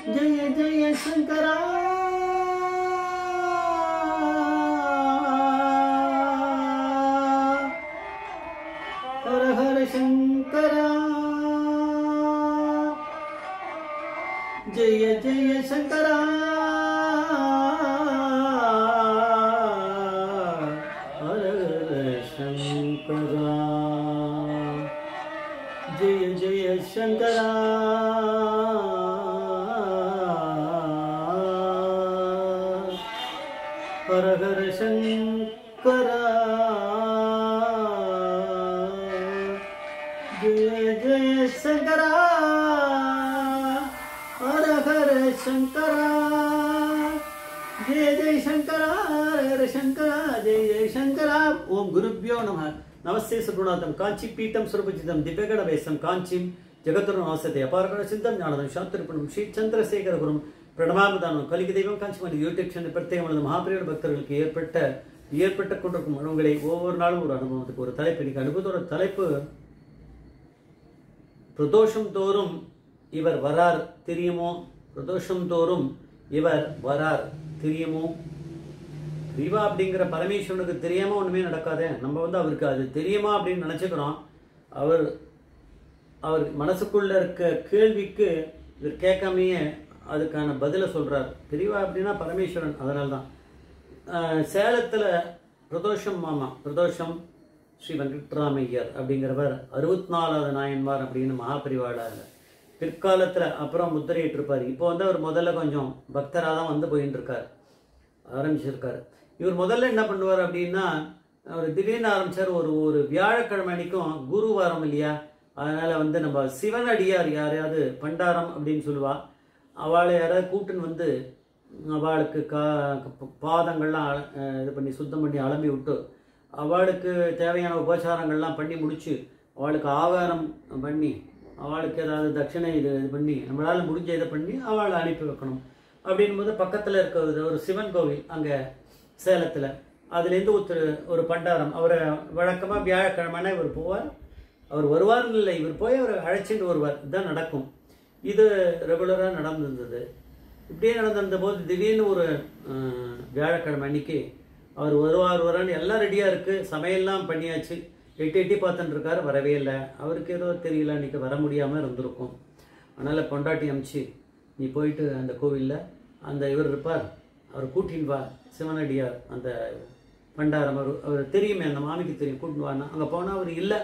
ஜெய ஜெய சங்கரா ஹர ஹர சங்கரா ஜெய ஜெய சங்கரா ஹர ஹர சங்கரா ஜெய ஜெய சங்கரா ஹர ஹர சங்கரா ஜெய ஜெய சங்கரா ஹர ஹர சங்கரா ஜெய ஜெய சங்கரா ஹர ஹர சங்கரா ஜெய ஜெய சங்கரா ஓம் குருப்யோ நம நமஸ்தே சுகுணாதம் காஞ்சி பீட்டம் சுரபஜிதம் திவ்யகட வேசம் காஞ்சிம் ஜெகத்துரு நாசத்தை அபாரகட சிந்தம் ஞானதம் சாந்திருப்பணம் ஸ்ரீ சந்திரசேகர குரும் பிரணமாமதானம் கலிக தெய்வம் காஞ்சிமணி யூடியூப் சேனல் பிரத்யேகமானது மகாபிரியோட பக்தர்களுக்கு ஏற்பட்ட ஏற்பட்டு கொண்டிருக்கும் அனுபவங்களை ஒவ்வொரு நாளும் ஒரு அனுபவத்துக்கு ஒரு தலைப்பு இன்னைக்கு அனுபவத்தோட தலைப்பு பிரதோஷம் தோறும் இவர் வரார் தெரியுமோ பிரதோஷம் தோறும் இவர் வரார் தெரியுமோ ரீவா அப்படிங்கிற பரமேஸ்வரனுக்கு தெரியாம ஒண்ணுமே நடக்காதே நம்ம வந்து அவருக்கு அது தெரியுமா அப்படின்னு நினைச்சுக்கிறோம் அவர் அவர் மனசுக்குள்ள இருக்க கேள்விக்கு இவர் கேட்காமையே அதுக்கான பதிலை சொல்றார் பெரியவா அப்படின்னா பரமேஸ்வரன் அதனால தான் ஆஹ் சேலத்துல பிரதோஷம் மாமா பிரதோஷம் ஸ்ரீ வெங்கட்ராமையர் அப்படிங்கிறவர் அறுபத்தி நாலாவது நாயன்மார் அப்படின்னு மகாபரிவாள பிற்காலத்துல அப்புறம் முத்திரையிட்டிருப்பார் இப்போ வந்து அவர் முதல்ல கொஞ்சம் பக்தராக தான் வந்து போயின்னு இருக்கார் ஆரம்பிச்சிருக்காரு இவர் முதல்ல என்ன பண்ணுவார் அப்படின்னா அவர் திடீர்னு ஆரம்பிச்சார் ஒரு ஒரு வியாழக்கிழமை அன்னைக்கும் குருவாரம் இல்லையா அதனால வந்து நம்ம சிவன் அடியார் யாரையாவது பண்டாரம் அப்படின்னு சொல்லுவா அவளை யாராவது கூட்டுன்னு வந்து அவளுக்கு கா பாதங்கள்லாம் அல- அஹ் இது பண்ணி சுத்தம் பண்ணி அலம்பி விட்டு அவளுக்கு தேவையான உபச்சாரங்கள்லாம் பண்ணி முடிச்சு அவளுக்கு ஆகாரம் பண்ணி அவளுக்கு ஏதாவது தட்சிணை இது இது பண்ணி நம்மளால முடிஞ்ச இதை பண்ணி அவளை அனுப்பி வைக்கணும் அப்படின் போது பக்கத்தில் இருக்கிறது ஒரு சிவன் கோவில் அங்கே சேலத்தில் அதுலேருந்து ஒருத்தர் ஒரு பண்டாரம் அவரை வழக்கமாக வியாழக்கிழமைனா இவர் போவார் அவர் வருவார்னு இல்லை இவர் போய் அவரை அழைச்சிட்டு வருவார் இதுதான் நடக்கும் இது ரெகுலராக நடந்திருந்தது இப்படியே நடந்திருந்த போது திடீர்னு ஒரு அஹ், வியாழக்கிழமை அன்னைக்கு அவர் வருவார் வரான்னு எல்லாம் ரெடியாக இருக்குது சமையல்லாம் பண்ணியாச்சு எட்டி எட்டி பார்த்துட்டு இருக்காரு வரவே இல்லை அவருக்கு ஏதோ தெரியல அன்னைக்கு வர முடியாமல் இருந்திருக்கும் அதனால் பொண்டாட்டி அமிச்சு நீ போயிட்டு அந்த கோவிலில் அந்த இவர் இருப்பார் அவர் கூட்டின்னு வா சிவனடியார் அந்த பண்டாரம் அவர் அவர் தெரியுமே அந்த மாமிக்கு தெரியும் கூட்டின்னு வான்னா அங்கே போனால் அவர் இல்லை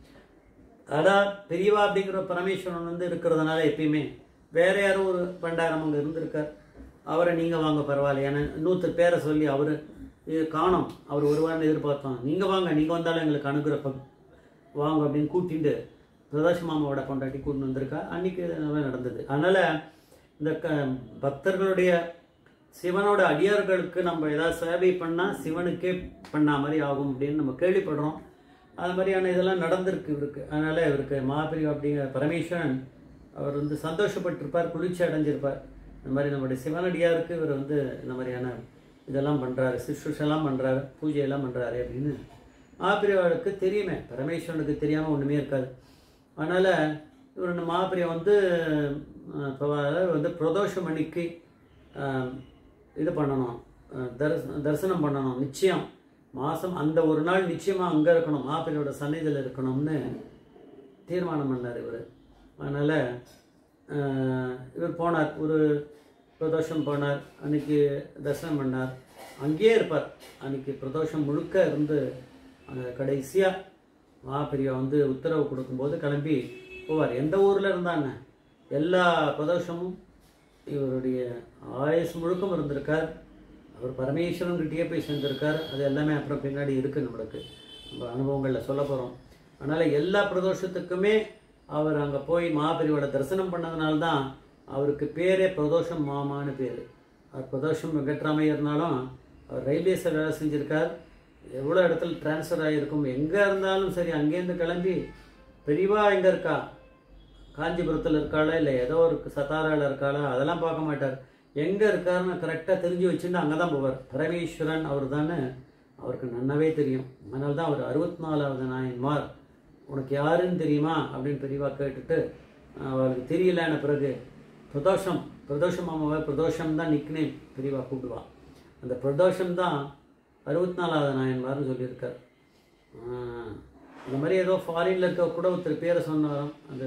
அதான் பெரியவா அப்படிங்கிற பரமேஸ்வரன் வந்து இருக்கிறதுனால எப்பயுமே வேற யாரும் ஒரு பண்டாரம் அங்கே இருந்திருக்கார் அவரை நீங்கள் வாங்க பரவாயில்ல ஏன்னா இன்னொருத்தர் பேரை சொல்லி அவர் இது காணோம் அவர் வருவார்னு எதிர்பார்த்தோம் நீங்கள் வாங்க நீங்கள் வந்தாலும் எங்களுக்கு அனுகிரகம் வாங்க அப்படின்னு கூட்டிட்டு பிரதோஷ மாமாவோட கொண்டாட்டி கூட்டின்னு வந்திருக்கா அன்னைக்கு நல்லா நடந்தது அதனால இந்த க பக்தர்களுடைய சிவனோட அடியார்களுக்கு நம்ம ஏதாவது சேவை பண்ணால் சிவனுக்கே பண்ணா மாதிரி ஆகும் அப்படின்னு நம்ம கேள்விப்படுறோம் அது மாதிரியான இதெல்லாம் நடந்திருக்கு இவருக்கு அதனால இவருக்கு மாபிரி அப்படிங்கிற பரமேஸ்வரன் அவர் வந்து சந்தோஷப்பட்டிருப்பார் குளிர்ச்சி அடைஞ்சிருப்பார் இந்த மாதிரி நம்முடைய சிவனடியாருக்கு இவர் வந்து இந்த மாதிரியான இதெல்லாம் பண்ணுறாரு சிசுஷெல்லாம் பண்ணுறாரு பூஜையெல்லாம் பண்ணுறாரு அப்படின்னு மாப்பிரியாவுக்கு தெரியுமே பரமேஸ்வரனுக்கு தெரியாமல் ஒன்றுமே இருக்காது அதனால் இவர் இந்த மாப்பிரியா வந்து அஹ், இப்போ வந்து பிரதோஷம் அன்னைக்கு அஹ், இது பண்ணணும் அஹ், தரிச தரிசனம் பண்ணணும் நிச்சயம் மாதம் அந்த ஒரு நாள் நிச்சயமாக அங்கே இருக்கணும் மாப்பிள்ளையோட சன்னிதியில் இருக்கணும்னு தீர்மானம் பண்ணார் இவர் அதனால் இவர் போனார் ஒரு பிரதோஷம் போனார் அன்னைக்கு தரிசனம் பண்ணார் அங்கேயே இருப்பார் அன்னைக்கு பிரதோஷம் முழுக்க இருந்து அங்கே கடைசியாக மாப்பிரியா வந்து உத்தரவு கொடுக்கும்போது கிளம்பி போவார் எந்த ஊரில் இருந்தாங்க எல்லா பிரதோஷமும் இவருடைய ஆயுஸ் முழுக்கம் இருந்திருக்கார் அவர் பரமேஸ்வரன் கிட்டேயே போய் சேர்ந்திருக்கார் அது எல்லாமே அப்புறம் பின்னாடி இருக்குது நம்மளுக்கு நம்ம அனுபவங்களில் சொல்ல போகிறோம் அதனால் எல்லா பிரதோஷத்துக்குமே அவர் அங்கே போய் மகாபெரியோட தரிசனம் பண்ணதுனால தான் அவருக்கு பேரே பிரதோஷம் மாமான்னு பேர் அவர் பிரதோஷம் வெங்கட்ராமையர்னாலும் அவர் ரயில்வேஸில் வேலை செஞ்சுருக்கார் எவ்வளோ இடத்துல டிரான்ஸ்ஃபர் ஆகிருக்கும் எங்கே இருந்தாலும் சரி அங்கேருந்து கிளம்பி பெரியவா எங்கே இருக்கா காஞ்சிபுரத்தில் இருக்காளா இல்லை ஏதோ ஒரு சத்தாராவில் இருக்காளா அதெல்லாம் பார்க்க மாட்டார் எங்கே இருக்காருன்னு கரெக்டாக தெரிஞ்சு வச்சுட்டு அங்கே தான் போவார் பரமேஸ்வரன் அவர் தானே அவருக்கு நன்னாவே தெரியும் அதனால தான் அவர் அறுபத்தி நாலாவது நாயன்மார் உனக்கு யாருன்னு தெரியுமா அப்படின்னு பெரியவா கேட்டுட்டு அவருக்கு தெரியலன பிறகு பிரதோஷம் பிரதோஷம் மாமாவை பிரதோஷம் தான் நிக்னேம் பெரியவா கூப்பிடுவா அந்த பிரதோஷம் தான் அறுபத்தி நாலாவது நாயன்மார்னு சொல்லியிருக்கார் ஆஹ், இந்த மாதிரி ஏதோ ஃபாரின்ல இருக்க கூட ஒருத்தர் பேரை சொன்னாராம் அந்த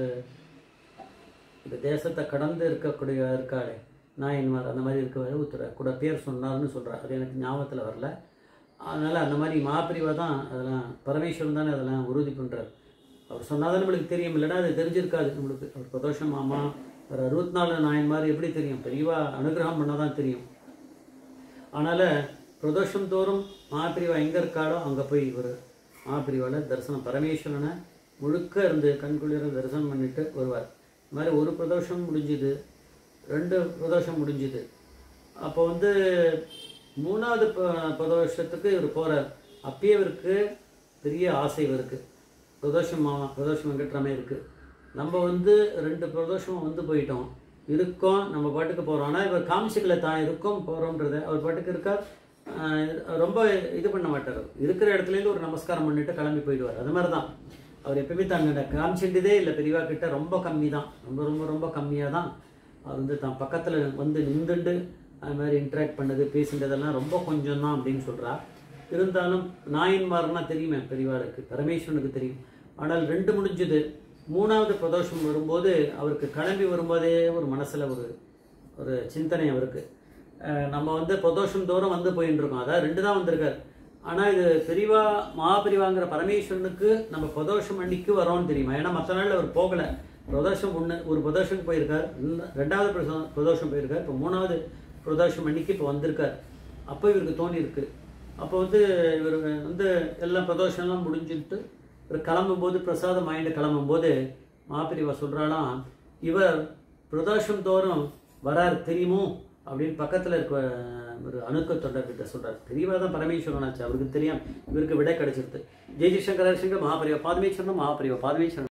இந்த தேசத்தை கடந்து இருக்கக்கூடிய இருக்காளே நாயன்மார் அந்த மாதிரி இருக்க ஒருத்தர் கூட பேர் சொன்னார்னு சொல்கிறார் அது எனக்கு ஞாபகத்தில் வரல அதனால் அந்த மாதிரி மாப்பிரிவா தான் அதெல்லாம் பரமேஸ்வரன் தானே அதெல்லாம் உறுதி பண்ணுறார் அவர் சொன்னாதான் நம்மளுக்கு தெரியும் இல்லைன்னா அது தெரிஞ்சிருக்காது நம்மளுக்கு அவர் பிரதோஷம் மாமா ஒரு அறுபத்தி நாலு நாயன்மார் எப்படி தெரியும் பெரியவா அனுகிரகம் பண்ணால் தான் தெரியும் அதனால் பிரதோஷம் தோறும் மகாபிரிவா எங்கே இருக்காளோ அங்கே போய் இவர் மகாபிரிவாவில் தரிசனம் பரமேஸ்வரனை முழுக்க இருந்து கண்குளிர தரிசனம் பண்ணிட்டு வருவார் இந்த மாதிரி ஒரு பிரதோஷம் முடிஞ்சுது ரெண்டு பிரதோஷம் முடிஞ்சுது அப்போ வந்து மூணாவது ப- பிரதோஷத்துக்கு இவர் போகிறார் அப்பயே இவருக்கு பெரிய ஆசை இவருக்கு பிரதோஷம் மாமா பிரதோஷம் வெங்கட்ராமே இருக்குது நம்ம வந்து ரெண்டு பிரதோஷம் வந்து போயிட்டோம் இருக்கோம் நம்ம பாட்டுக்கு போகிறோம் ஆனால் இவர் காமிச்சிக்கல தான் இருக்கோம் போகிறோன்றத அவர் பாட்டுக்கு இருக்கார் ஆஹ் ரொம்ப இது பண்ண மாட்டார் இருக்கிற இடத்துலேருந்து ஒரு நமஸ்காரம் பண்ணிட்டு கிளம்பி போயிடுவார் அது மாதிரி தான் அவர் எப்பயுமே தன்னோட காமிச்சிட்டதே இல்லை பெரியவா கிட்ட ரொம்ப கம்மி தான் ரொம்ப ரொம்ப ரொம்ப கம்மியாக தான் அவர் வந்து தான் பக்கத்தில் வந்து நின்றுண்டு அது மாதிரி இன்ட்ராக்ட் பண்ணது பேசினதெல்லாம் ரொம்ப கொஞ்சம் தான் அப்படின்னு சொல்றா இருந்தாலும் நாயன்மார்னா தெரியுமே பெரியவாளுக்கு பரமேஸ்வரனுக்கு தெரியும் ஆனால் ரெண்டு முடிஞ்சது மூணாவது பிரதோஷம் வரும்போது அவருக்கு கிளம்பி வரும்போதே ஒரு மனசுல ஒரு ஒரு சிந்தனை அவருக்கு அஹ் நம்ம வந்து பிரதோஷம் தூரம் வந்து போயின்னு இருக்கோம் அதாவது ரெண்டு தான் வந்திருக்காரு ஆனா இது பெரியவா மகாபெரிவாங்கிற பரமேஸ்வரனுக்கு நம்ம பிரதோஷம் அன்னைக்கு வரோம்னு தெரியுமா ஏன்னா மற்ற நாள்ல அவர் போகல பிரதோஷம் ஒன்று ஒரு பிரதோஷம் போயிருக்கார் இன்னும் ரெண்டாவது பிரதோ- பிரதோஷம் போயிருக்கார் இப்போ மூணாவது பிரதோஷம் அன்னைக்கு இப்போ வந்திருக்கார் அப்போ இவருக்கு தோணி இருக்கு அப்போ வந்து இவர் வந்து எல்லாம் பிரதோஷம்லாம் முடிஞ்சுட்டு இவர் கிளம்பும்போது பிரசாதம் வாங்கிட்டு கிளம்பும்போது மாப்பிரிவா சொல்றாளாம் இவர் பிரதோஷம் தோறும் வரார் தெரியுமோ அப்படின்னு பக்கத்துல இருக்க ஒரு அணுக்க தொண்டர்கிட்ட சொல்றார் பெரியவா தான் பரமேஸ்வரனாச்சு அவருக்கு தெரியும் இவருக்கு விடை கிடைச்சிருது ஜெய் ஜெய்சங்கர் ஹரிசங்கர் மகாபரிவா பாதமேஸ்வரன் மகாபரிவா பாதமேஸ்வரன்